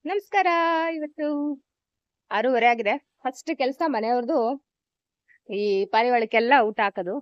ನಮಸ್ಕಾರ ಇವತ್ತು ಆರೂವರೆ ಆಗಿದೆ ಫಸ್ಟ್ ಕೆಲಸ ಮನೆಯವ್ರದ್ದು ಈ ಪಾರಿವಾಳಕ್ಕೆಲ್ಲ ಊಟ ಹಾಕೋದು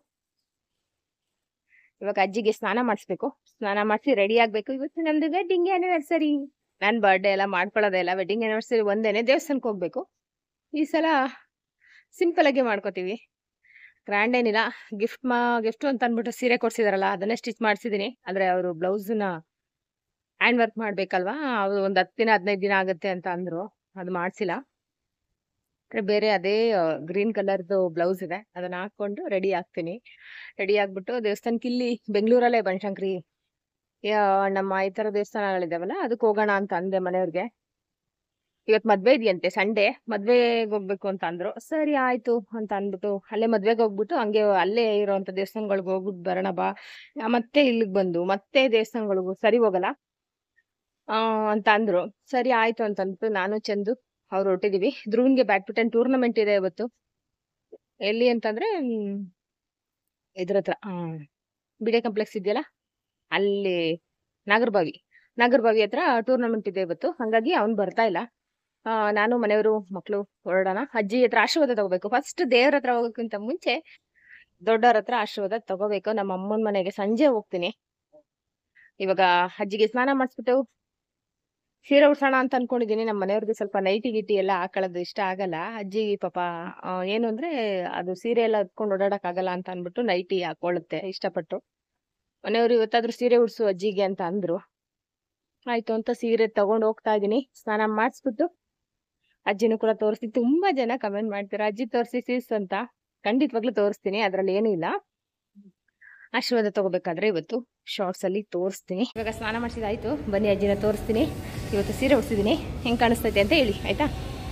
ಇವಾಗ ಅಜ್ಜಿಗೆ ಸ್ನಾನ ಮಾಡಿಸ್ಬೇಕು ಸ್ನಾನ ಮಾಡಿಸಿ ರೆಡಿ ಆಗ್ಬೇಕು ಇವತ್ತು ನಮ್ದು ವೆಡ್ಡಿಂಗ್ ಆನಿವರ್ಸರಿ ನನ್ನ ಬರ್ಡೇ ಎಲ್ಲ ಮಾಡ್ಕೊಳ್ಳೋದೆಲ್ಲ ವೆಡ್ಡಿಂಗ್ ಆನಿವರ್ಸರಿ ಒಂದೇನೆ ದೇವಸ್ಥಾನಕ್ಕೆ ಹೋಗ್ಬೇಕು ಈ ಸಲ ಸಿಂಪಲ್ ಆಗಿ ಮಾಡ್ಕೋತೀವಿ ಗ್ರ್ಯಾಂಡ್ ಏನಿಲ್ಲ ಗಿಫ್ಟ್ ಮಾ ಗಿಫ್ಟ್ ಅಂತ ಅಂದ್ಬಿಟ್ಟು ಸೀರೆ ಕೊಡ್ಸಿದಾರಲ್ಲ ಅದನ್ನೇ ಸ್ಟಿಚ್ ಮಾಡಿಸಿದೀನಿ ಆದ್ರೆ ಅವರು ಬ್ಲೌಸ್ನ ಹ್ಯಾಂಡ್ ವರ್ಕ್ ಮಾಡ್ಬೇಕಲ್ವಾ ಅವ್ರು ಒಂದ್ ಹತ್ತು ದಿನ ಹದಿನೈದು ದಿನ ಆಗುತ್ತೆ ಅಂತ ಅಂದ್ರು ಅದು ಮಾಡ್ಸಿಲ್ಲ ಅಂದ್ರೆ ಬೇರೆ ಅದೇ ಗ್ರೀನ್ ಕಲರ್ದು ಬ್ಲೌಸ್ ಇದೆ ಅದನ್ನ ಹಾಕೊಂಡು ರೆಡಿ ಆಗ್ತೀನಿ ರೆಡಿ ಆಗ್ಬಿಟ್ಟು ದೇವಸ್ಥಾನಕ್ಕೆ ಇಲ್ಲಿ ಬೆಂಗಳೂರಲ್ಲೇ ಬನಶಂಕರಿ ಯಾ- ನಮ್ಮ ಈ ತರ ದೇವಸ್ಥಾನಗಳಿದಾವಲ್ಲ ಅದಕ್ಕೆ ಹೋಗೋಣ ಅಂತ ಅಂದೆ ಮನೆಯವ್ರಿಗೆ ಇವತ್ ಮದ್ವೆ ಇದೆಯಂತೆ ಸಂಡೇ ಮದ್ವೆಗೆ ಹೋಗ್ಬೇಕು ಅಂತ ಅಂದ್ರು ಸರಿ ಆಯ್ತು ಅಂತ ಅಂದ್ಬಿಟ್ಟು ಅಲ್ಲೇ ಮದ್ವೆಗೆ ಹೋಗ್ಬಿಟ್ಟು ಹಂಗೆ ಅಲ್ಲೇ ಇರೋಂಥ ದೇವಸ್ಥಾನಗಳಿಗೆ ಹೋಗ್ಬಿಟ್ಟು ಬರೋಣ ಬಾ ಆ, ಮತ್ತೆ ಇಲ್ಲಿಗೆ ಬಂದು ಮತ್ತೆ ದೇವಸ್ಥಾನಗಳಿಗೂ ಸರಿ ಹೋಗಲ್ಲ ಆ ಅಂತ ಅಂದ್ರು ಸರಿ ಆಯ್ತು ಅಂತ ಅಂದ್ಬಿಟ್ಟು ನಾನು ಚಂದು ಅವ್ರು ಹೊರಟಿದೀವಿ ಧ್ರುವನ್ಗೆ ಬ್ಯಾಡ್ಮಿಂಟನ್ ಟೂರ್ನಮೆಂಟ್ ಇದೆ ಇವತ್ತು ಎಲ್ಲಿ ಅಂತಂದ್ರೆ ಹ್ಮ್, ಇದ್ರ ಹತ್ರ ಬಿಡೆ ಕಾಂಪ್ಲೆಕ್ಸ್ ಇದೆಯಲ್ಲ ಅಲ್ಲಿ ನಾಗರಬಾವಿ ನಾಗರಬಾವಿ ಹತ್ರ ಟೂರ್ನಮೆಂಟ್ ಇದೆ ಇವತ್ತು ಹಂಗಾಗಿ ಅವ್ನು ಬರ್ತಾ ಇಲ್ಲ ಆ, ನಾನು ಮನೆಯವರು ಮಕ್ಕಳು ಹೊರಡೋಣ ಅಜ್ಜಿ ಹತ್ರ ಆಶೀರ್ವಾದ ತಗೋಬೇಕು ಫಸ್ಟ್ ದೇವ್ರ ಹತ್ರ ಹೋಗೋಕ್ಕಿಂತ ಮುಂಚೆ ದೊಡ್ಡವ್ರ ಹತ್ರ ಆಶೀರ್ವಾದ ತಗೋಬೇಕು ನಮ್ಮ ಅಮ್ಮನ ಮನೆಗೆ ಸಂಜೆ ಹೋಗ್ತೀನಿ ಇವಾಗ ಅಜ್ಜಿಗೆ ಸ್ನಾನ ಮಾಡಿಸ್ಬಿಟ್ಟು ಸೀರೆ ಉಡ್ಸೋಣ ಅಂತ ಅನ್ಕೊಂಡಿದೀನಿ ನಮ್ಮ ಮನೆಯವ್ರಿಗೆ ಸ್ವಲ್ಪ ನೈಟಿ ಗಿಟಿ ಎಲ್ಲ ಹಾಕೊಳ್ಳೋದು ಇಷ್ಟ ಆಗಲ್ಲ ಅಜ್ಜಿ ಪಾಪ ಆ, ಏನು ಅಂದ್ರೆ ಅದು ಸೀರೆ ಎಲ್ಲ ಉಟ್ಕೊಂಡು ಓಡಾಡಕ್ ಆಗಲ್ಲ ಅಂತ ಅನ್ಬಿಟ್ಟು ನೈಟಿ ಹಾಕೊಳ್ಳುತ್ತೆ ಇಷ್ಟಪಟ್ಟು ಮನೆಯವ್ರು ಇವತ್ತಾದ್ರೂ ಸೀರೆ ಉಡ್ಸು ಅಜ್ಜಿಗೆ ಅಂತ ಅಂದ್ರು ಆಯ್ತು ಅಂತ ಸೀರೆ ತಗೊಂಡ್ ಹೋಗ್ತಾ ಇದೀನಿ ಸ್ನಾನ ಮಾಡಿಸ್ಬಿಟ್ಟು ಅಜ್ಜಿನೂ ಕೂಡ ತೋರಿಸ್ತೀನಿ ತುಂಬಾ ಜನ ಕಮೆಂಟ್ ಮಾಡ್ತೀರಾ ಅಜ್ಜಿ ತೋರಿಸಿ ಸೀಸ್ ಅಂತ ಖಂಡಿತವಾಗ್ಲೂ ತೋರಿಸ್ತೀನಿ ಅದ್ರಲ್ಲಿ ಏನೂ ಇಲ್ಲ ಆಶೀರ್ವಾದ ತಗೋಬೇಕಾದ್ರೆ ಇವತ್ತು ಶಾರ್ಟ್ಸ್ ಅಲ್ಲಿ ತೋರಿಸ್ತೀನಿ ಇವಾಗ ಸ್ನಾನ ಮಾಡಿಸಿದಾಯ್ತು ಬನ್ನಿ ಅಜ್ಜಿನ ತೋರಿಸ್ತೀನಿ ಇವತ್ತು ಸೀರೆ ಉಡ್ಸಿದೀನಿ ಹೆಂಗ್ ಕಾಣಿಸ್ತೈತೆ ಅಂತ ಹೇಳಿ ಆಯ್ತಾ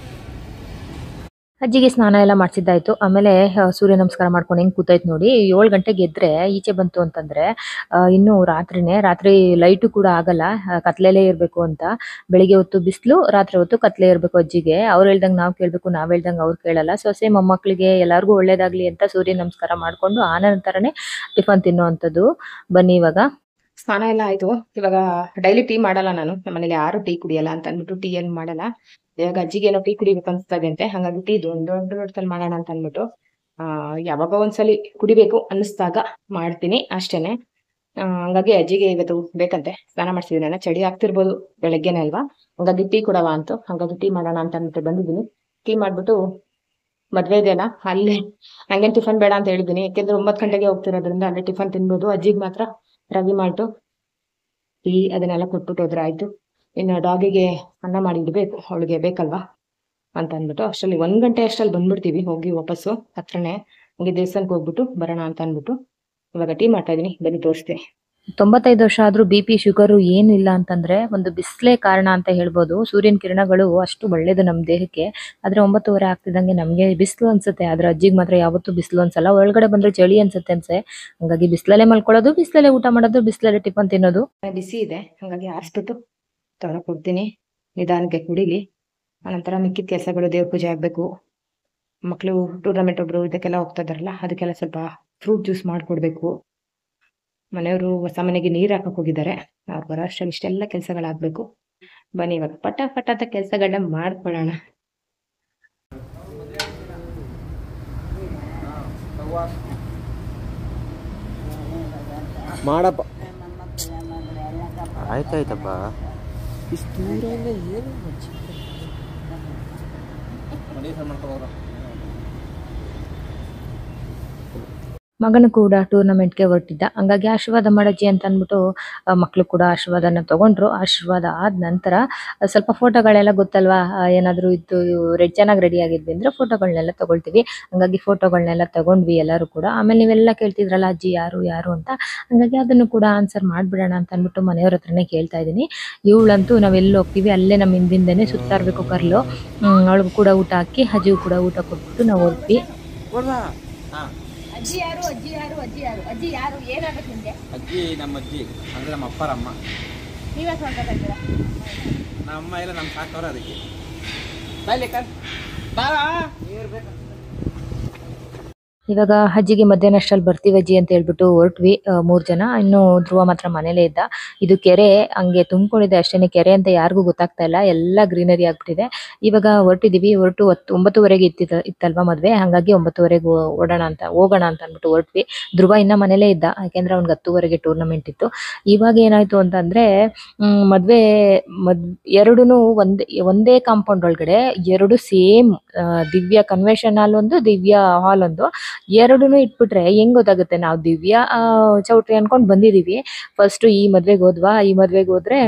ಅಜ್ಜಿಗೆ ಸ್ನಾನ ಎಲ್ಲ ಮಾಡಿಸಿದ್ದಾಯ್ತು ಆಮೇಲೆ ಆ, ಸೂರ್ಯ ನಮಸ್ಕಾರ ಮಾಡ್ಕೊಂಡು ಹೆಂಗ್ ಕೂತೈತ್ ನೋಡಿ ಏಳು ಗಂಟೆಗೆ ಎದ್ರೆ ಈಚೆ ಬಂತು ಅಂತಂದ್ರೆ ಆ, ಇನ್ನು ರಾತ್ರಿನೇ ರಾತ್ರಿ ಲೈಟು ಕೂಡ ಆಗಲ್ಲ ಆ, ಕತ್ಲೆಲೇ ಇರ್ಬೇಕು ಅಂತ ಬೆಳಿಗ್ಗೆ ಹೊತ್ತು ಬಿಸಿಲು ರಾತ್ರಿ ಹೊತ್ತು ಕತ್ಲೆ ಇರ್ಬೇಕು ಅಜ್ಜಿಗೆ ಅವ್ರು ಹೇಳ್ದಂಗ್ ನಾವ್ ಕೇಳ್ಬೇಕು ನಾವ್ ಹೇಳ್ದಂಗ್ ಅವ್ರು ಕೇಳಲ್ಲ ಸೊಸೆ ಮೊಮ್ಮಕ್ಳಿಗೆ ಎಲ್ಲಾರ್ಗೂ ಒಳ್ಳೇದಾಗ್ಲಿ ಅಂತ ಸೂರ್ಯ ನಮಸ್ಕಾರ ಮಾಡ್ಕೊಂಡು ಆನಂತರನೇ ಟಿಫನ್ ತಿನ್ನುವಂಥದ್ದು ಬನ್ನಿ ಇವಾಗ ಸ್ನಾನ ಎಲ್ಲ ಆಯ್ತು ಇವಾಗ ಡೈಲಿ ಟೀ ಮಾಡಲ್ಲ ನಾನು ನಮ್ಮನೇಲಿ ಯಾರು ಟೀ ಕುಡಿಯಲ್ಲ ಅಂತ ಅಂದ್ಬಿಟ್ಟು ಟೀ ಏನು ಮಾಡಲ್ಲ ಇವಾಗ ಅಜ್ಜಿಗೆ ಏನೋ ಟೀ ಕುಡಿಬೇಕು ಅನ್ಸ್ತಾ ಇದೆ ಅಂತೆ ಹಾಗಾಗಿ ಟೀ ದೊಡ್ಡ ದೊಡ್ಡ ದೊಡ್ಡದಲ್ಲಿ ಮಾಡೋಣ ಅಂತ ಅಂದ್ಬಿಟ್ಟು ಆ ಯಾವಾಗ ಒಂದ್ಸಲಿ ಕುಡಿಬೇಕು ಅನ್ನಿಸ್ದಾಗ ಮಾಡ್ತೀನಿ ಅಷ್ಟೇನೆ ಆ, ಹಂಗಾಗಿ ಅಜ್ಜಿಗೆ ಇವತ್ತು ಬೇಕಂತೆ ಸ್ನಾನ ಮಾಡ್ಸಿದ್ದೀನಿ ಚಳಿ ಆಗ್ತಿರ್ಬೋದು ಬೆಳಗ್ಗೆನೆ ಅಲ್ವಾ ಹಂಗಾಗಿ ಟೀ ಕೊಡವ ಅಂತ ಹಂಗಾಗಿ ಟೀ ಮಾಡೋಣ ಅಂತ ಅಂದ್ಬಿಟ್ಟು ಬಂದಿದ್ದೀನಿ ಟೀ ಮಾಡ್ಬಿಟ್ಟು ಮದ್ವೆ ಇದೆಯಲ್ಲ ಅಲ್ಲಿ ಹಂಗೇನ್ ಟಿಫನ್ ಬೇಡ ಅಂತ ಹೇಳಿದ್ದೀನಿ ಯಾಕೆಂದ್ರೆ ಒಂಬತ್ತು ಗಂಟೆಗೆ ಹೋಗ್ತಿರೋದ್ರಿಂದ ಅಲ್ಲೇ ಟಿಫನ್ ತಿನ್ಬೋದು ಅಜ್ಜಿಗೆ ಮಾತ್ರ ರಾಗಿ ಮಾಲ್ಟು ಟೀ ಅದನ್ನೆಲ್ಲ ಕೊಟ್ಬಿಟ್ಟು ಹೋದ್ರೆ ಆಯ್ತು ಇನ್ನು ಡಾಗಿಗೆ ಅನ್ನ ಮಾಡಿ ಇಡ್ಬೇಕು ಅವಳಿಗೆ ಬೇಕಲ್ವಾ ಅಂತ ಅಂದ್ಬಿಟ್ಟು ಅಷ್ಟರಲ್ಲಿ ಒಂದ್ ಗಂಟೆ ಅಷ್ಟರಲ್ಲಿ ಬಂದ್ಬಿಡ್ತೀವಿ ಹೋಗಿ ವಾಪಸ್ಸು ಹತ್ರನೇ ಹಂಗೆ ದೇವಸ್ಥಾನಕ್ಕೆ ಹೋಗ್ಬಿಟ್ಟು ಬರೋಣ ಅಂತ ಅಂದ್ಬಿಟ್ಟು ಇವಾಗ ಟೀ ಮಾಡ್ತಾ ಇದೀನಿ ಬನ್ನಿ ತೋರಿಸ್ತೀನಿ ತೊಂಬತ್ತೈದು ವರ್ಷ ಆದ್ರೂ ಬಿ ಪಿ ಶುಗರು ಏನಿಲ್ಲ ಅಂತಂದ್ರೆ ಒಂದು ಬಿಸಿಲೇ ಕಾರಣ ಅಂತ ಹೇಳ್ಬೋದು ಸೂರ್ಯನ ಕಿರಣಗಳು ಅಷ್ಟು ಒಳ್ಳೇದು ನಮ್ಮ ದೇಹಕ್ಕೆ ಆದ್ರೆ ಒಂಬತ್ತುವರೆ ಆಗ್ತಿದ್ದಂಗೆ ನಮಗೆ ಬಿಸಿಲು ಅನ್ಸುತ್ತೆ ಆದ್ರೆ ಅಜ್ಜಿಗೆ ಮಾತ್ರ ಯಾವತ್ತೂ ಬಿಸಿಲು ಅನ್ಸಲ್ಲ ಒಳಗಡೆ ಬಂದ್ರೆ ಚಳಿ ಅನ್ಸುತ್ತೆ ಅನ್ಸೆ ಹಂಗಾಗಿ ಬಿಸಿಲಲ್ಲೇ ಮಲ್ಕೊಳ್ಳೋದು ಬಿಸಿಲಲ್ಲೇ ಊಟ ಮಾಡೋದು ಬಿಸಿಲಲ್ಲೇ ಟಿಫನ್ ತಿನ್ನೋದು ಬಿಸಿ ಇದೆ ಹಂಗಾಗಿ ಆರಿಸ್ಬಿಟ್ಟು ತಗೊಂಡು ಕೊಡ್ತೀನಿ ನಿಧಾನಕ್ಕೆ ಕುಡಿಲಿ ಆನಂತರ ಮಿಕ್ಕಿದ ಕೆಲಸಗಳು ದೇವ್ರ ಪೂಜೆ ಆಗಬೇಕು ಮಕ್ಕಳು ಟೂರ್ನಮೆಂಟ್ ಒಬ್ರು ಇದಕ್ಕೆಲ್ಲ ಹೋಗ್ತಾ ಇದಾರಲ್ಲ ಅದಕ್ಕೆಲ್ಲ ಸ್ವಲ್ಪ ಫ್ರೂಟ್ ಜ್ಯೂಸ್ ಮಾಡಿಕೊಡ್ಬೇಕು ಮನೆಯವರು ಹೊಸ ಮನೆಗೆ ನೀರು ಹಾಕಕ್ ಹೋಗಿದ್ದಾರೆ ಅವ್ರು ಬರೋ ಅಷ್ಟರಲ್ಲಿ ಇಷ್ಟೆಲ್ಲ ಕೆಲಸಗಳಾಗಬೇಕು ಬನ್ನಿ ಇವಾಗ ಪಟ ಪಟ ಅಂತ ಕೆಲಸಗಳನ್ನ ಮಾಡ್ಕೊಳ್ಳೋಣ ಮಾಡಪ್ಪ ಆಯ್ತಾಯ್ತಪ್ಪ ಇಷ್ಟು ದೂರ ಏನು ಮಗನು ಕೂಡ ಟೂರ್ನಮೆಂಟ್ಗೆ ಹೊರಟಿದ್ದ ಹಂಗಾಗಿ ಆಶೀರ್ವಾದ ಮಾಡಜ್ಜಿ ಅಂತ ಅಂದ್ಬಿಟ್ಟು ಆ, ಮಕ್ಳು ಕೂಡ ಆಶೀರ್ವಾದನ ತಗೊಂಡ್ರು ಆಶೀರ್ವಾದ ಆದ ನಂತರ ಆ, ಸ್ವಲ್ಪ ಫೋಟೋಗಳೆಲ್ಲ ಗೊತ್ತಲ್ವಾ ಆ, ಏನಾದ್ರು ಇದ್ದು ರೆಡ್ ಚೆನ್ನಾಗಿ ರೆಡಿ ಆಗಿದ್ವಿ ಅಂದ್ರೆ ಫೋಟೋಗಳನ್ನೆಲ್ಲ ತಗೊಳ್ತೀವಿ ಹಂಗಾಗಿ ಫೋಟೋಗಳನ್ನೆಲ್ಲ ತಗೊಂಡ್ವಿ ಎಲ್ಲರೂ ಕೂಡ ಆಮೇಲೆ ನೀವೆಲ್ಲ ಕೇಳ್ತಿದ್ರಲ್ಲ ಅಜ್ಜಿ ಯಾರು ಯಾರು ಅಂತ ಹಂಗಾಗಿ ಅದನ್ನು ಕೂಡ ಆನ್ಸರ್ ಮಾಡ್ಬಿಡೋಣ ಅಂತ ಅಂದ್ಬಿಟ್ಟು ಮನೆಯವ್ರ ಹತ್ರನೇ ಕೇಳ್ತಾ ಇದ್ದೀನಿ ಇವಳಂತೂ ನಾವೆಲ್ಲಿ ಹೋಗ್ತೀವಿ ಅಲ್ಲೇ ನಮ್ಮ ಹಿಂದಿಂದನೇ ಸುತ್ತಾ ಇರ್ಬೇಕು ಕರ್ಲು ಅವಳಿಗೂ ಕೂಡ ಊಟ ಹಾಕಿ ಅಜ್ಜಿಗೂ ಕೂಡ ಊಟ ಕೊಟ್ಬಿಟ್ಟು ನಾವು ಹೊರಟ್ವಿ ಅಜ್ಜಿ ಯಾರು ಅಜ್ಜಿ ಯಾರು ಅಜ್ಜಿ ಯಾರು ಅಜ್ಜಿ ಯಾರು ಏನಾಗಬೇಕು ನಿಮ್ಗೆ ಅಜ್ಜಿ ನಮ್ಮ ಅಜ್ಜಿ ಅಂದ್ರೆ ನಮ್ಮ ಅಪ್ಪರ ಅಮ್ಮ ನೀವ್ಯಾಕೆ ಮಾಡ್ಕೊತಾ ಇದ್ದೀರಾ ನಮ್ಮ ಅಮ್ಮ ಎಲ್ಲ ನಮ್ಮ ಸಾಕವ್ರ ಅದಕ್ಕೆ ಬಾಯ್ಲೆ ಕಣ್ ಬಾರ ನೀರು ಬೇಕು ಇವಾಗ ಅಜ್ಜಿಗೆ ಮಧ್ಯಾಹ್ನ ಅಷ್ಟ್ರಲ್ಲಿ ಬರ್ತೀವಿ ಅಜ್ಜಿ ಅಂತ ಹೇಳ್ಬಿಟ್ಟು ಹೊರಟ್ವಿ ಮೂರ್ ಜನ ಇನ್ನು ಧ್ರುವ ಮಾತ್ರ ಮನೇಲೇ ಇದ್ದ ಇದು ಕೆರೆ ಹಂಗೆ ತುಂಬಿಕೊಂಡಿದೆ ಅಷ್ಟೇನೆ ಕೆರೆ ಅಂತ ಯಾರಿಗೂ ಗೊತ್ತಾಗ್ತಾ ಇಲ್ಲ ಎಲ್ಲ ಗ್ರೀನರಿ ಆಗ್ಬಿಟ್ಟಿದೆ ಇವಾಗ ಹೊರಟಿದೀವಿ ಹೊರಟು ಹತ್ತು ಒಂಬತ್ತುವರೆಗೆ ಇತ್ತಿದ ಇತ್ತಲ್ವಾ ಮದ್ವೆ ಹಂಗಾಗಿ ಒಂಬತ್ತುವರೆಗೆ ಓಡೋಣ ಅಂತ ಹೋಗೋಣ ಅಂತ ಅಂದ್ಬಿಟ್ಟು ಹೊರಟ್ವಿ ಧ್ರುವ ಇನ್ನ ಮನೇಲೇ ಇದ್ದ ಯಾಕೆಂದ್ರೆ ಅವ್ನಿಗೆ ಹತ್ತುವರೆಗೆ ಟೂರ್ನಮೆಂಟ್ ಇತ್ತು ಇವಾಗ ಏನಾಯ್ತು ಅಂತಂದ್ರೆ ಮ್, ಮದ್ವೆ ಮದ್ ಎರಡೂನು ಒಂದೇ ಒಂದೇ ಕಾಂಪೌಂಡ್ ಒಳಗಡೆ ಎರಡು ಸೇಮ್ ದಿವ್ಯ ಕನ್ವೆನ್ಷನ್ ಹಾಲ್ ಒಂದು ದಿವ್ಯ ಹಾಲ್ ಒಂದು ಎರಡೂನು ಇಟ್ಬಿಟ್ರೆ ಹೆಂಗ್ ಗೊತ್ತಾಗುತ್ತೆ ನಾವು ದಿವ್ಯ ಆ, ಚೌಟ್ರಿ ಅನ್ಕೊಂಡ್ ಬಂದಿದೀವಿ ಫಸ್ಟ್ ಈ ಮದ್ವೆಗೆ ಹೋದ್ವಾ ಈ ಮದ್ವೆಗೆ ಹೋದ್ರೆ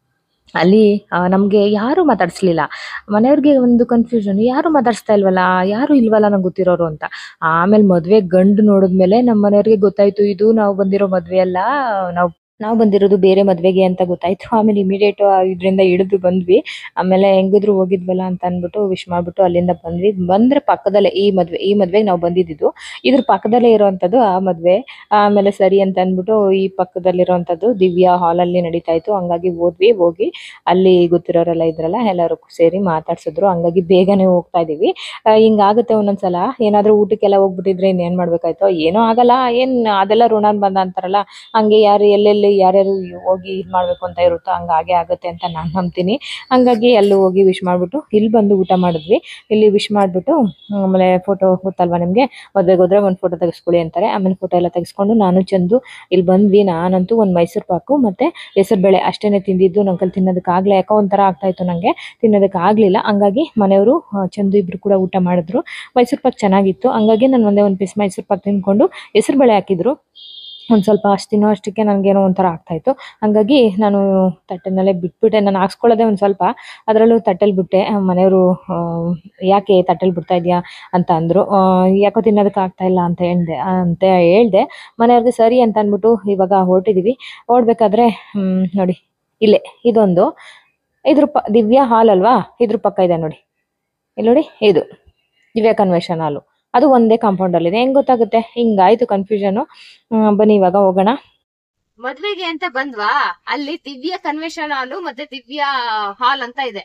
ಅಲ್ಲಿ ಆ, ನಮ್ಗೆ ಯಾರು ಮಾತಾಡ್ಸ್ಲಿಲ್ಲ ಮನೆಯವ್ರಿಗೆ ಒಂದು ಕನ್ಫ್ಯೂಷನ್ ಯಾರು ಮಾತಾಡ್ಸ್ತಾ ಇಲ್ವಲ್ಲ ಯಾರು ಇಲ್ವಲ್ಲ ನಂಗೆ ಗೊತ್ತಿರೋರು ಅಂತ ಆಮೇಲೆ ಮದ್ವೆ ಗಂಡು ನೋಡಿದ್ಮೇಲೆ ನಮ್ಮ ಮನೆಯವ್ರಿಗೆ ಗೊತ್ತಾಯ್ತು ಇದು ನಾವು ಬಂದಿರೋ ಮದ್ವೆ ಅಲ್ಲ ನಾವು ನಾವು ಬಂದಿರೋದು ಬೇರೆ ಮದ್ವೆಗೆ ಅಂತ ಗೊತ್ತಾಯ್ತು ಆಮೇಲೆ ಇಮಿಡಿಯೇಟ್ ಇದರಿಂದ ಇಳಿದು ಬಂದ್ವಿ ಆಮೇಲೆ ಹೆಂಗಿದ್ರು ಹೋಗಿದ್ವಲ್ಲ ಅಂತ ಅನ್ಬಿಟ್ಟು ವಿಶ್ ಮಾಡ್ಬಿಟ್ಟು ಅಲ್ಲಿಂದ ಬಂದ್ವಿ ಬಂದ್ರೆ ಪಕ್ಕದಲ್ಲೇ ಈ ಮದ್ವೆ ಈ ಮದ್ವೆಗೆ ನಾವು ಬಂದಿದ್ದು ಇದ್ರ ಪಕ್ಕದಲ್ಲೇ ಇರೋವಂಥದ್ದು ಆ ಮದ್ವೆ ಆಮೇಲೆ ಸರಿ ಅಂತ ಅನ್ಬಿಟ್ಟು ಈ ಪಕ್ಕದಲ್ಲಿರೋವಂಥದ್ದು ದಿವ್ಯಾ ಹಾಲಲ್ಲಿ ನಡೀತಾ ಇತ್ತು ಹಂಗಾಗಿ ಹೋದ್ವಿ ಹೋಗಿ ಅಲ್ಲಿ ಗೊತ್ತಿರೋರೆಲ್ಲ ಇದ್ರಲ್ಲ ಎಲ್ಲರೂ ಸೇರಿ ಮಾತಾಡ್ಸಿದ್ರು ಹಂಗಾಗಿ ಬೇಗನೆ ಹೋಗ್ತಾ ಇದೀವಿ ಆ, ಹಿಂಗಾಗುತ್ತೆ ಒಂದೊಂದ್ಸಲ ಏನಾದ್ರೂ ಊಟಕ್ಕೆಲ್ಲ ಹೋಗ್ಬಿಟ್ಟಿದ್ರೆ ಇನ್ನೇನ್ ಮಾಡ್ಬೇಕಾಯ್ತೋ ಏನೋ ಆಗಲ್ಲ ಏನ್ ಅದೆಲ್ಲ ಋಣಾನ್ ಬಂದ ಅಂತಾರಲ್ಲ ಹಂಗೆ ಯಾರು ಎಲ್ಲೆಲ್ಲಿ ಯಾರ್ಯಾರು ಹೋಗಿ ಇದ್ ಮಾಡ್ಬೇಕು ಅಂತ ಇರುತ್ತೋ ಹಂಗ ಹಾಗೆ ಆಗುತ್ತೆ ಅಂತ ನಾನ್ ನಂಬ್ತೀನಿ ಹಂಗಾಗಿ ಅಲ್ಲಿ ಹೋಗಿ ವಿಶ್ ಮಾಡ್ಬಿಟ್ಟು ಇಲ್ಲಿ ಬಂದು ಊಟ ಮಾಡಿದ್ವಿ ಇಲ್ಲಿ ವಿಶ್ ಮಾಡ್ಬಿಟ್ಟು ಆಮೇಲೆ ಫೋಟೋ ಗೊತ್ತಲ್ವಾ ನಿಮ್ಗೆ ಮದ್ವೆಗೆ ಹೋದ್ರೆ ಒಂದ್ ಫೋಟೋ ತೆಗಿಸ್ಕೊಳ್ಳಿ ಅಂತಾರೆ ಆಮೇಲೆ ಫೋಟೋ ಎಲ್ಲ ತೆಗೆಸ್ಕೊಂಡು ನಾನು ಚಂದು ಇಲ್ಲಿ ಬಂದ್ವಿ ನಾನಂತೂ ಒಂದ್ ಮೈಸೂರು ಪಾಕು ಮತ್ತೆ ಹೆಸರುಬೇಳೆ ಅಷ್ಟೇನೆ ತಿಂದಿದ್ದು ನಂಗಲ್ಲಿ ತಿನ್ನೋದಕ್ಕಾಗ್ಲೇ ಯಾಕೋ ಒಂಥರ ಆಗ್ತಾ ಇತ್ತು ನಂಗೆ ತಿನ್ನೋದಕ್ಕಾಗ್ಲಿಲ್ಲ ಹಂಗಾಗಿ ಮನೆಯವರು ಆ, ಚಂದು ಇಬ್ರು ಕೂಡ ಊಟ ಮಾಡಿದ್ರು ಮೈಸೂರು ಪಾಕ್ ಚೆನ್ನಾಗಿತ್ತು ಹಂಗಾಗಿ ನಾನು ಒಂದೇ ಒಂದು ಪೀಸ್ ಮೈಸೂರು ಪಾಕ್ ತಿನ್ಕೊಂಡು ಹೆಸರುಬೇಳೆ ಹಾಕಿದ್ರು ಒಂದು ಸ್ವಲ್ಪ ಅಷ್ಟು ತಿನ್ನೋ ಅಷ್ಟಕ್ಕೆ ನನಗೇನೋ ಒಂಥರ ಆಗ್ತಾ ಇತ್ತು ಹಂಗಾಗಿ ನಾನು ತಟ್ಟೆನಲ್ಲೇ ಬಿಟ್ಬಿಟ್ಟೆ ನಾನು ಹಾಕ್ಸ್ಕೊಳ್ಳೋದೇ ಒಂದು ಸ್ವಲ್ಪ ಅದರಲ್ಲೂ ತಟ್ಟೆಲಿ ಬಿಟ್ಟೆ ಆ, ಮನೆಯವರು ಆ, ಯಾಕೆ ತಟ್ಟೆಲಿ ಬಿಡ್ತಾ ಇದೆಯಾ ಅಂತ ಅಂದರು ಯಾಕೋ ತಿನ್ನೋದಕ್ಕೆ ಆಗ್ತಾ ಇಲ್ಲ ಅಂತ ಹೇಳ್ದೆ ಅಂತ ಹೇಳ್ದೆ ಮನೆಯವ್ರಿಗೆ ಸರಿ ಅಂತ ಅಂದ್ಬಿಟ್ಟು ಇವಾಗ ಹೊರಟಿದ್ದೀವಿ ಓಡ್ಬೇಕಾದ್ರೆ ಹ್ಮ್, ನೋಡಿ ಇಲ್ಲೇ ಇದೊಂದು ಇದ್ರ ಪ ದಿವ್ಯಾ ಹಾಲ್ ಅಲ್ವಾ ಇದ್ರ ಪಕ್ಕ ಇದೆ ನೋಡಿ ಇಲ್ಲಿ ನೋಡಿ ಇದು ದಿವ್ಯಾ ಕನ್ವೆನ್ಷನ್ ಹಾಲು ಅದು ಒಂದೇ ಕಾಂಪೌಂಡ್ ಅಲ್ಲಿ ಇದೆ ಹೆಂಗ್ ಗೊತ್ತಾಗುತ್ತೆ ಹಿಂಗಾಯ್ತು ಕನ್ಫ್ಯೂಷನ್ ಬನ್ನಿ ಇವಾಗ ಹೋಗೋಣ ಮದ್ವೆಗೆ ಅಂತ ಬಂದ್ವಾ ಅಲ್ಲಿ ದಿವ್ಯ ಕನ್ವೆನ್ಷನ್ ಹಾಲು ಮತ್ತೆ ದಿವ್ಯ ಹಾಲ್ ಅಂತ ಇದೆ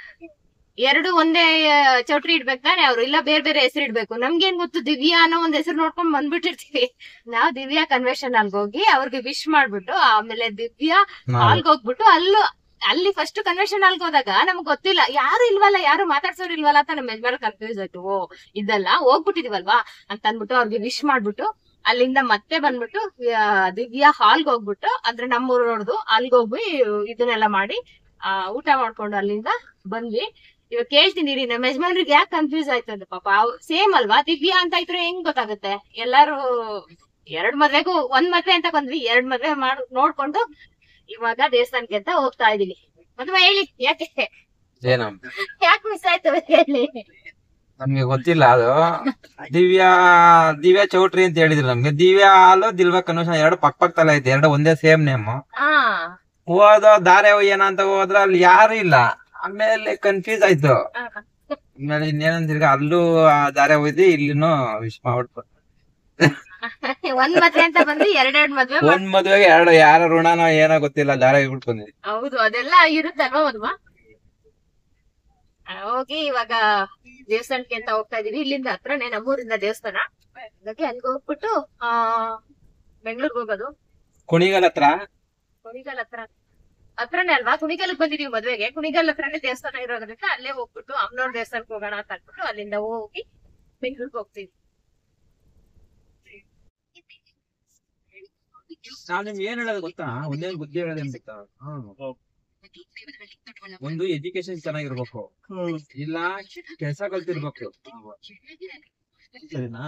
ಎರಡು ಒಂದೇ ಆ, ಚೌಟ್ರಿ ಇಡ್ಬೇಕು ತಾನೆ ಅವ್ರು ಇಲ್ಲ ಬೇರೆ ಬೇರೆ ಹೆಸರು ಇಡ್ಬೇಕು ನಮ್ಗೇನ್ ಗೊತ್ತು ದಿವ್ಯಾ ಅನ್ನೋ ಒಂದ್ ಹೆಸರು ನೋಡ್ಕೊಂಡ್ ಬಂದ್ಬಿಟ್ಟಿರ್ತೀವಿ ನಾವ್ ದಿವ್ಯಾ ಕನ್ವೆನ್ಷನ್ ಹಾಲ್ಗೆ ಹೋಗಿ ಅವ್ರಿಗೆ ವಿಶ್ ಮಾಡ್ಬಿಟ್ಟು ಆಮೇಲೆ ದಿವ್ಯಾ ಹಾಲ್ಗೆ ಹೋಗ್ಬಿಟ್ಟು ಅಲ್ಲೂ ಅಲ್ಲಿ ಫಸ್ಟ್ ಕನ್ವೆನ್ಷನ್ ಹಾಲ್ಗೆ ಹೋದಾಗ ನಮ್ಗೆ ಗೊತ್ತಿಲ್ಲ ಯಾರು ಇಲ್ವಲ್ಲ ಯಾರು ಮಾತಾಡ್ಸೋರು ಇಲ್ವಲ್ಲ ಅಂತ ನಮ್ಮ ಯಜಮಾನ್ ಕನ್ಫ್ಯೂಸ್ ಆಯ್ತು ಓ ಇದಲ್ಲ ಹೋಗ್ಬಿಟ್ಟಿದೀವಲ್ವಾ ಅಂತ ಅನ್ಬಿಟ್ಟು ಅವ್ರಿಗೆ ವಿಶ್ ಮಾಡ್ಬಿಟ್ಟು ಅಲ್ಲಿಂದ ಮತ್ತೆ ಬಂದ್ಬಿಟ್ಟು ಆ, ದಿವ್ಯಾ ಹಾಲ್ಗೆ ಹೋಗ್ಬಿಟ್ಟು ಅಂದ್ರೆ ನಮ್ಮೂರವ್ರದ್ದು ಅಲ್ಗೆ ಹೋಗಿ ಇದನ್ನೆಲ್ಲ ಮಾಡಿ ಆ ಊಟ ಮಾಡ್ಕೊಂಡು ಅಲ್ಲಿಂದ ಬಂದ್ವಿ ಇವಾಗ ಕೇಳ್ತೀನಿ ರೀ ನಮ್ಮ ಯಜಮಾನ್ರಿಗೆ ಯಾಕೆ ಕನ್ಫ್ಯೂಸ್ ಆಯ್ತು ಅಂತ ಪಾಪ ಸೇಮ್ ಅಲ್ವಾ ದಿವ್ಯಾ ಅಂತ ಇದ್ರೆ ಹೆಂಗ್ ಗೊತ್ತಾಗುತ್ತೆ ಎಲ್ಲಾರು ಎರಡ್ ಮದ್ವೆಗೂ ಒಂದ್ ಮದ್ವೆ ಅಂತ ಬಂದ್ವಿ ಎರಡ್ ಮದ್ವೆ ಮಾಡ್ ನೋಡ್ಕೊಂಡು ಇವಾಗ ದೇವಸ್ಥಾನಕ್ಕೆ ಅಂತ ಹೋಗ್ತಾ ಇದೀವಿ ಮದ್ವೆ ಹೇಳಿ ಯಾಕೆ ಏನು ಯಾಕೆ ಮಿಸ್ ಆಯ್ತು ಹೇಳಿ ನಮ್ಗೆ ಗೊತ್ತಿಲ್ಲ ಅದು ದಿವ್ಯಾ ದಿವ್ಯಾ ಚೌಟ್ರಿ ಅಂತ ಹೇಳಿದ್ರು ನಮ್ಗೆ ದಿವ್ಯಾ ಹಾಲು ದಿಲ್ವಾ ಕನ್ವೆನ್ಷನ್ ಎರಡು ಪಕ್ಕ ಪಕ್ಕದಲ್ಲ ಐತೆ ಎರಡು ಒಂದೇ ಸೇಮ್ ನೇಮ್ ಹಾ ಹೋದ ದಾರೆ ಏನಂತ ಹೋದ್ರ ಅಲ್ಲಿ ಯಾರು ಇಲ್ಲ ಆಮೇಲೆ ಕನ್ಫ್ಯೂಸ್ ಆಯ್ತು ಆಮೇಲೆ ಇನ್ನೇನಂತ ತಿರ್ಗಾ ಅಲ್ಲೂ ಆ ದಾರೆ ಹೋಯ್ತು ಇಲ್ಲಿನೂ ವಿಶ್ ಮಾಡ್ಬಿಟ್ಟು ಒಂದ್ ಮದ್ವೆ ಅಂತ ಬಂದು ಎರಡೆರಡ್ ಮದ್ವೆ ಮಾಡ್- ಒಂದ್ ಮದ್ವೆಗೆ ಎರಡು ಯಾರ ಋಣನೋ ಏನೋ ಗೊತ್ತಿಲ್ಲ ದಾರೆ ಹೋಗ್ಬಿಟ್ಟು ಬಂದಿದ್ವಿ ಹೌದು ಅದೆಲ್ಲ ಇರುತ್ತಲ್ವಾ ಮದ್ವಾ ಹೋಗಿ ಇವಾಗ ದೇವಸ್ಥಾನಕ್ಕೆ ಅಂತ ಹೋಗ್ತಾ ಇದೀವಿ ಇಲ್ಲಿಂದ ಹತ್ರನೇ ನಮ್ಮೂರಿಂದ ದೇವಸ್ಥಾನ ಹಾಗಾಗಿ ಅಲ್ಲಿಗೆ ಹೋಗ್ಬಿಟ್ಟು ಆ ಬೆಂಗಳೂರಿಗೆ ಹೋಗೋದು ಕುಣಿಗಲ್ ಹತ್ರ ಕುಣಿಗಲ್ ಹತ್ರ ಹತ್ರನೇ ಅಲ್ವಾ ಕುಣಿಗಲ್ಗೆ ಬಂದಿದೀವಿ ಮದ್ವೆಗೆ ಕುಣಿಗಲ್ ಹತ್ರನೇ ದೇವಸ್ಥಾನ ಇರೋದ್ರಿಂದ ಅಲ್ಲೇ ಹೋಗ್ಬಿಟ್ಟು ಅಮ್ಮನವ್ರ ದೇವಸ್ಥಾನಕ್ಕೆ ಹೋಗೋಣ ಅಂತ ಅಂದ್ಬಿಟ್ಟು ಅಲ್ಲಿಂದ ಹೋಗಿ ಬೆಂಗಳೂರಿಗೆ ಹೋಗ್ತೀವಿ ನಾವ್ ನಿಮ್ಗೆ ಏನ್ ಹೇಳೋದು ಗೊತ್ತಾ ಒಂದೇ ಬುದ್ಧಿ ಹೇಳೋದೇನ್ ಗೊತ್ತಾ ಒಂದು ಎಜುಕೇಶನ್ ಚೆನ್ನಾಗಿರ್ಬೇಕು ಇಲ್ಲ ಕೆಲಸ ಕಲ್ತಿರ್ಬೇಕು ಸರಿನಾ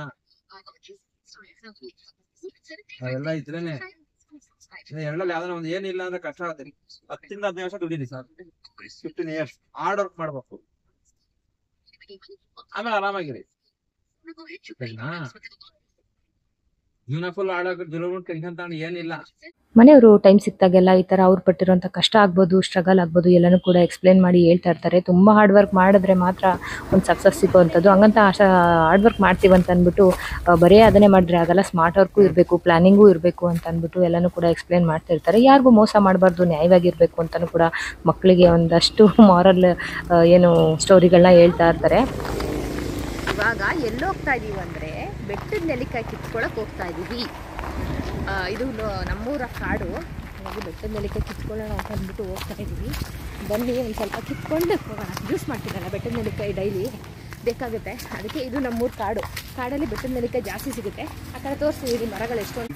ಅವೆಲ್ಲ ಇದ್ರೇನೆ ಎರಡಲ್ಲಿ ಯಾವ್ದಾರ ಒಂದ್ ಏನಿಲ್ಲ ಅಂದ್ರೆ ಕಷ್ಟ ಆಗುತ್ತೆ ಹತ್ತಿಂದ ಹದಿನೈದು ವರ್ಷ ದುಡೀರಿ sir fifteen years hard work ಮಾಡ್ಬೇಕು ಆಮೇಲೆ ಆರಾಮಾಗಿರಿ ಸರಿನಾ ಜೀವನ ಫುಲ್ ಆಡೋಕೆ ದುರ್ಗುಂಡ್ ಟೆನ್ಷನ್ ತಗೊಂಡು ಏನಿಲ್ಲ ಮನೆಯವರು ಟೈಮ್ ಸಿಕ್ತಾಗೆಲ್ಲ ಈ ತರ ಅವ್ರು ಪಟ್ಟಿರೋಂಥ ಕಷ್ಟ ಆಗ್ಬೋದು ಸ್ಟ್ರಗಲ್ ಆಗ್ಬೋದು ಎಲ್ಲನೂ ಕೂಡ ಎಕ್ಸ್ಪ್ಲೇನ್ ಮಾಡಿ ಹೇಳ್ತಾ ಇರ್ತಾರೆ ತುಂಬಾ ಹಾರ್ಡ್ ವರ್ಕ್ ಮಾಡಿದ್ರೆ ಮಾತ್ರ ಒಂದು ಸಕ್ಸಸ್ ಸಿಗೋವಂಥದ್ದು ಹಂಗಂತ ಆಶಾ ಹಾರ್ಡ್ ವರ್ಕ್ ಮಾಡ್ತೀವಿ ಅಂತ ಅಂದ್ಬಿಟ್ಟು ಆ, ಬರೀ ಅದನ್ನೇ ಮಾಡಿದ್ರೆ ಆಗಲ್ಲ ಸ್ಮಾರ್ಟ್ ವರ್ಕು ಇರಬೇಕು ಪ್ಲಾನಿಂಗು ಇರಬೇಕು ಅಂತ ಅಂದ್ಬಿಟ್ಟು ಎಲ್ಲನೂ ಕೂಡ ಎಕ್ಸ್ಪ್ಲೇನ್ ಮಾಡ್ತಾ ಇರ್ತಾರೆ ಯಾರಿಗೂ ಮೋಸ ಮಾಡಬಾರ್ದು ನ್ಯಾಯವಾಗಿರ್ಬೇಕು ಅಂತಲೂ ಕೂಡ ಮಕ್ಕಳಿಗೆ ಒಂದಷ್ಟು ಮಾರಲ್ ಏನು ಸ್ಟೋರಿಗಳನ್ನ ಹೇಳ್ತಾ ಇರ್ತಾರೆ ಇವಾಗ ಎಲ್ಲಿ ಹೋಗ್ತಾ ಇದೀವಿ ಅಂದರೆ ಬೆಟ್ಟದ ನೆಲ್ಲಿಕಾಯಿ ಕಿತ್ಕೊಳಕ್ಕೆ ಹೋಗ್ತಾ ಇದ್ದೀವಿ ಆ, ಇದು ನ- ನಮ್ಮೂರ ಕಾಡು ಹಾಗಾಗಿ ಬೆಟ್ಟದ ನೆಲ್ಲಿಕಾಯಿ ಕಿತ್ಕೊಳ್ಳೋಣ ಅಂತ ಅಂದ್ಬಿಟ್ಟು ಹೋಗ್ತಾ ಇದ್ದೀವಿ ಬನ್ನಿ ಒಂದು ಸ್ವಲ್ಪ ಕಿತ್ಕೊಂಡು ಹೋಗೋಣ ಜ್ಯೂಸ್ ಮಾಡ್ತೀನಲ್ಲ ಬೆಟ್ಟದ ನೆಲ್ಲಿಕಾಯಿ ಡೈಲಿ ಬೇಕಾಗುತ್ತೆ ಅದಕ್ಕೆ ಇದು ನಮ್ಮೂರ ಕಾಡು ಕಾಡಲ್ಲಿ ಬೆಟ್ಟದ ನೆಲ್ಲಿಕಾಯಿ ಜಾಸ್ತಿ ಸಿಗುತ್ತೆ ಆ ಕಡೆ ತೋರಿಸ್ತೀನಿ ಮರಗಳು ಎಷ್ಟೊಂದು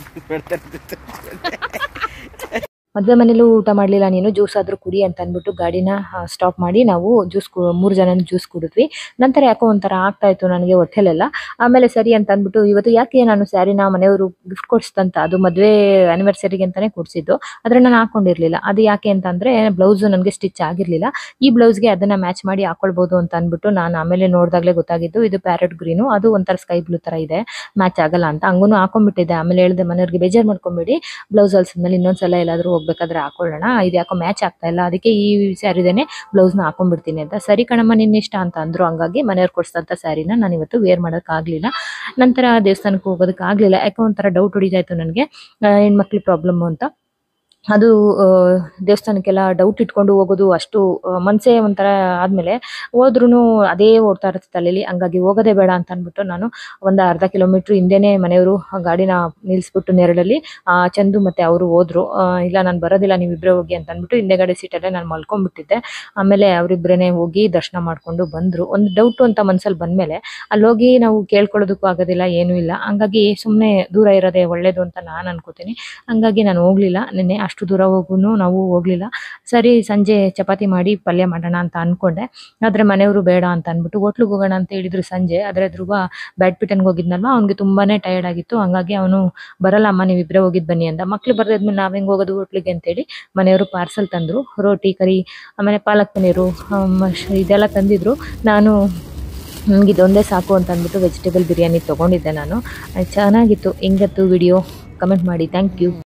ಮದುವೆ ಮನೇಲೂ ಊಟ ಮಾಡಲಿಲ್ಲ ನೀನು ಜ್ಯೂಸ್ ಆದರೂ ಕುಡಿ ಅಂತ ಅಂದ್ಬಿಟ್ಟು ಗಾಡಿನ ಸ್ಟಾಪ್ ಮಾಡಿ ನಾವು ಜ್ಯೂಸ್ ಮೂರು ಜನ ಜ್ಯೂಸ್ ಕುಡಿದ್ವಿ ನಂತರ ಯಾಕೋ ಒಂಥರ ಆಗ್ತಾ ಇತ್ತು ನನಗೆ ಹೊಟ್ಟೆಲೆಲ್ಲ ಆಮೇಲೆ ಸರಿ ಅಂತ ಅಂದ್ಬಿಟ್ಟು ಇವತ್ತು ಯಾಕೆ ನಾನು ಸ್ಯಾರಿನ ಮನೆಯವರು ಗಿಫ್ಟ್ ಕೊಡ್ಸ್ತಂತ ಅದು ಮದುವೆ ಆನಿವರ್ಸರಿಗೆ ಅಂತಾನೆ ಕೊಡಿಸಿದ್ದು ಆದರೆ ನಾನು ಹಾಕೊಂಡಿರ್ಲಿಲ್ಲ ಅದು ಯಾಕೆ ಅಂತಂದ್ರೆ ಬ್ಲೌಸ್ ನನಗೆ ಸ್ಟಿಚ್ ಆಗಿರ್ಲಿಲ್ಲ ಈ ಬ್ಲೌಸ್ಗೆ ಅದನ್ನ ಮ್ಯಾಚ್ ಮಾಡಿ ಹಾಕೊಳ್ಬೋದು ಅಂತ ಅಂದ್ಬಿಟ್ಟು ನಾನು ಆಮೇಲೆ ನೋಡಿದಾಗಲೇ ಗೊತ್ತಾಗಿದ್ದು ಇದು ಪ್ಯಾರೆಟ್ ಗ್ರೀನು ಅದು ಒಂಥರ ಸ್ಕೈ ಬ್ಲೂ ತರ ಇದೆ ಮ್ಯಾಚ್ ಆಗಲ್ಲ ಅಂತ ಹಂಗೂ ಹಾಕೊಂಡ್ಬಿಟ್ಟಿದ್ದೆ ಆಮೇಲೆ ಹೇಳ್ದೆ ಮನೆಯವ್ರಿಗೆ ಬೇಜಾರು ಮಾಡ್ಕೊಂಬೇಡಿ ಬ್ಲೌಸ್ ಹೊಲ್ಸಿದ್ಮೇಲೆ ಇನ್ನೊಂದ್ಸಲ ಎಲ್ಲಾದ್ರೂ ಹೋಗ್ಬೇಕಾದ್ರೆ ಹಾಕೊಳ್ಳೋಣ ಇದು ಯಾಕೋ ಮ್ಯಾಚ್ ಆಗ್ತಾ ಇಲ್ಲ ಅದಕ್ಕೆ ಈ ಸ್ಯಾರಿದೇನೆ ಬ್ಲೌಸ್ನ ಹಾಕೊಂಡ್ಬಿಡ್ತೀನಿ ಅಂತ ಸರಿ ಕಣಮ್ಮ ನಿನ್ನ ಇಷ್ಟ ಅಂತ ಅಂದ್ರು ಹಂಗಾಗಿ ಮನೆಯವ್ರು ಕೊಡ್ಸಂತ ಸ್ಯಾರಿನ ನಾನು ಇವತ್ತು ವೇರ್ ಮಾಡೋಕ್ಕಾಗಲಿಲ್ಲ ನಂತರ ದೇವಸ್ಥಾನಕ್ಕೆ ಹೋಗೋದಕ್ಕೆ ಆಗಲಿಲ್ಲ ಯಾಕೋ ಒಂಥರ ಡೌಟ್ ಹೊಡಿತಾ ಇತ್ತು ನನಗೆ ಹೆಣ್ಮಕ್ಳು ಪ್ರಾಬ್ಲಮ್ ಅಂತ ಅದು ಆ, ದೇವಸ್ಥಾನಕ್ಕೆಲ್ಲ ಡೌಟ್ ಇಟ್ಕೊಂಡು ಹೋಗೋದು ಅಷ್ಟು ಆ, ಮನ್ಸೇ ಒಂಥರ ಆದ್ಮೇಲೆ ಹೋದ್ರೂ ಅದೇ ಓಡ್ತಾ ಇರುತ್ತೆ ತಲೆಯಲ್ಲಿ ಹಂಗಾಗಿ ಹೋಗೋದೇ ಬೇಡ ಅಂತ ಅಂದ್ಬಿಟ್ಟು ನಾನು ಒಂದು ಅರ್ಧ ಕಿಲೋಮೀಟ್ರ್ ಹಿಂದೆನೇ ಮನೆಯವರು ಗಾಡಿನ ನಿಲ್ಲಿಸ್ಬಿಟ್ಟು ನೆರಳಲ್ಲಿ ಆ, ಚಂದು ಮತ್ತೆ ಅವರು ಹೋದ್ರು ಆ, ಇಲ್ಲ ನಾನು ಬರೋದಿಲ್ಲ ನೀವಿಬ್ಬರೇ ಹೋಗಿ ಅಂತ ಅಂದ್ಬಿಟ್ಟು ಹಿಂದೆಗಡೆ ಸೀಟಲ್ಲೇ ನಾನು ಮಲ್ಕೊಂಡ್ಬಿಟ್ಟಿದ್ದೆ ಆಮೇಲೆ ಅವರಿಬ್ಬರೇ ಹೋಗಿ ದರ್ಶನ ಮಾಡ್ಕೊಂಡು ಬಂದ್ರು ಒಂದು ಡೌಟು ಅಂತ ಮನ್ಸಲ್ಲಿ ಬಂದ್ಮೇಲೆ ಅಲ್ಲಿ ಹೋಗಿ ನಾವು ಕೇಳ್ಕೊಳ್ಳೋದಕ್ಕೂ ಆಗೋದಿಲ್ಲ ಏನೂ ಇಲ್ಲ ಹಂಗಾಗಿ ಸುಮ್ಮನೆ ದೂರ ಇರೋದೇ ಒಳ್ಳೇದು ಅಂತ ನಾನು ಅನ್ಕೋತೀನಿ ಹಂಗಾಗಿ ನಾನು ಹೋಗ್ಲಿಲ್ಲ ನಿನ್ನೆ ಅಷ್ಟು ದೂರ ಹೋಗೂ ನಾವು ಹೋಗ್ಲಿಲ್ಲ ಸರಿ ಸಂಜೆ ಚಪಾತಿ ಮಾಡಿ ಪಲ್ಯ ಮಾಡೋಣ ಅಂತ ಅನ್ಕೊಂಡೆ ಆದ್ರೆ ಮನೆಯವರು ಬೇಡ ಅಂತ ಅಂದ್ಬಿಟ್ಟು ಹೋಟ್ಲಿಗೆ ಹೋಗೋಣ ಅಂತ ಹೇಳಿದ್ರು ಸಂಜೆ ಆದ್ರೆ ಧ್ರುವ ಬ್ಯಾಡ್ಮಿಂಟನ್ಗೆ ಹೋಗಿದ್ನಲ್ವಾ ಅವ್ನಿಗೆ ತುಂಬಾನೇ ಟಯರ್ಡ್ ಆಗಿತ್ತು ಹಂಗಾಗಿ ಅವನು ಬರಲ್ಲ ಅಮ್ಮ ನೀವಿಬ್ಬರೇ ಹೋಗಿದ್ ಬನ್ನಿ ಅಂತ ಮಕ್ಳು ಬರ್ದಾದ್ಮೇಲೆ ನಾವ್ ಹೆಂಗ್ ಹೋಗೋದು ಹೋಟ್ಲಿಗೆ ಅಂತೇಳಿ ಮನೆಯವರು ಪಾರ್ಸಲ್ ತಂದ್ರು ರೋಟಿ ಕರಿ ಆಮೇಲೆ ಪಾಲಕ್ ಪನ್ನೀರು ಆಮ್, ಶ- ಇದೆಲ್ಲ ತಂದಿದ್ರು ನಾನು ನನಗೆ ಇದೊಂದೇ ಸಾಕು ಅಂತ ಅಂದ್ಬಿಟ್ಟು ವೆಜಿಟೇಬಲ್ ಬಿರಿಯಾನಿ ತೊಗೊಂಡಿದ್ದೆ ನಾನು ಅದ್ ಚೆನ್ನಾಗಿತ್ತು ಹೆಂಗತ್ತು ವಿಡಿಯೋ ಕಮೆಂಟ್ ಮಾಡಿ ಥ್ಯಾಂಕ್ ಯು